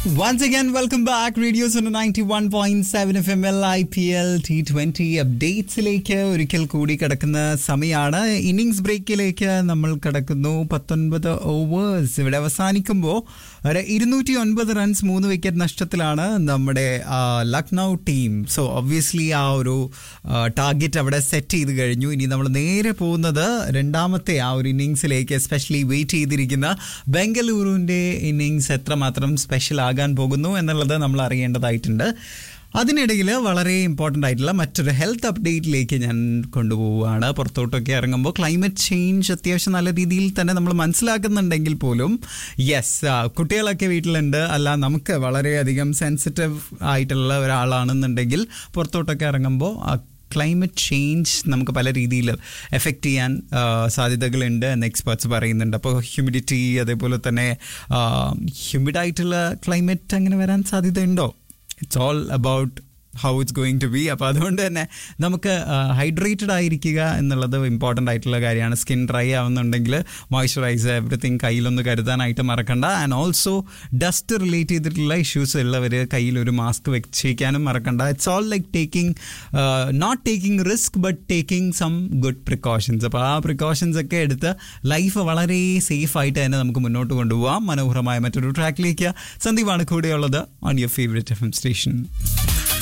Once again, welcome back. Radio Sona 91.7 FM L IPL T20 അപ്ഡേറ്റ്സിലേക്ക് ഒരിക്കൽ കൂടി കിടക്കുന്ന സമയമാണ് ഇന്നിങ്സ് ബ്രേക്കിലേക്ക് നമ്മൾ കിടക്കുന്നു പത്തൊൻപത് ഓവേഴ്സ് ഇവിടെ അവസാനിക്കുമ്പോൾ ഒരു ഇരുന്നൂറ്റി ഒൻപത് റൺസ് മൂന്ന് വിക്കറ്റ് നഷ്ടത്തിലാണ് നമ്മുടെ ആ, ലക്നൗ ടീം സോ ഒബ്വിയസ്ലി ആ ഒരു ടാർഗറ്റ് അവിടെ സെറ്റ് ചെയ്ത് കഴിഞ്ഞു ഇനി നമ്മൾ നേരെ പോകുന്നത് രണ്ടാമത്തെ ആ ഒരു ഇന്നിങ്സിലേക്ക് എസ്പെഷ്യലി വെയിറ്റ് ചെയ്തിരിക്കുന്ന ബംഗളൂരുവിൻ്റെ ഇന്നിങ്സ് എത്രമാത്രം സ്പെഷ്യൽ ആകാൻ പോകുന്നു എന്നുള്ളത് നമ്മൾ അറിയേണ്ടതായിട്ടുണ്ട് അതിനിടയിൽ വളരെ ഇമ്പോർട്ടൻ്റ് ആയിട്ടുള്ള മറ്റൊരു ഹെൽത്ത് അപ്ഡേറ്റിലേക്ക് ഞാൻ കൊണ്ടുപോവുകയാണ് പുറത്തോട്ടൊക്കെ ഇറങ്ങുമ്പോൾ ക്ലൈമറ്റ് ചേഞ്ച് അത്യാവശ്യം നല്ല രീതിയിൽ തന്നെ നമ്മൾ മനസ്സിലാക്കുന്നുണ്ടെങ്കിൽ പോലും യെസ് കുട്ടികളൊക്കെ വീട്ടിലുണ്ട് അല്ല നമുക്ക് വളരെയധികം സെൻസിറ്റീവ് ആയിട്ടുള്ള ഒരാളാണെന്നുണ്ടെങ്കിൽ പുറത്തോട്ടൊക്കെ ഇറങ്ങുമ്പോൾ ക്ലൈമറ്റ് ചേഞ്ച് നമുക്ക് പല രീതിയിൽ എഫക്റ്റ് ചെയ്യാൻ ആ, സാധ്യതകളുണ്ട് എന്ന് എക്സ്പേർട്സ് പറയുന്നുണ്ട് അപ്പോൾ ഹ്യൂമിഡിറ്റി അതേപോലെ തന്നെ ഹ്യൂമിഡായിട്ടുള്ള ക്ലൈമറ്റ് അങ്ങനെ വരാൻ സാധ്യതയുണ്ടോ it's all about how it's going to be അപ്പോൾ അതുകൊണ്ട് തന്നെ നമുക്ക് ഹൈഡ്രേറ്റഡ് ആയിരിക്കുക എന്നുള്ളത് ഇമ്പോർട്ടൻ്റ് ആയിട്ടുള്ള കാര്യമാണ് സ്കിൻ ഡ്രൈ ആവുന്നുണ്ടെങ്കിൽ മോയ്സ്ചറൈസർ എവറിത്തിങ് കയ്യിലൊന്ന് കരുതാനായിട്ട് മറക്കണ്ട ആൻഡ് ഓൾസോ ഡസ്റ്റ് റിലേറ്റ് ചെയ്തിട്ടുള്ള ഇഷ്യൂസ് ഉള്ളവർ കയ്യിൽ ഒരു മാസ്ക് വെച്ചേക്കാനും മറക്കണ്ട it's all like taking not taking risk but taking some good precautions അപ്പോൾ ആ പ്രിക്കോഷൻസ് ഒക്കെ എടുത്ത് ലൈഫ് വളരെ സേഫ് ആയിട്ട് തന്നെ നമുക്ക് മുന്നോട്ട് കൊണ്ടുപോകാം മനോഹരമായ മറ്റൊരു ട്രാക്കിലേക്ക് സന്ദീപാണ് കൂടെയുള്ളത് on your favourite F M station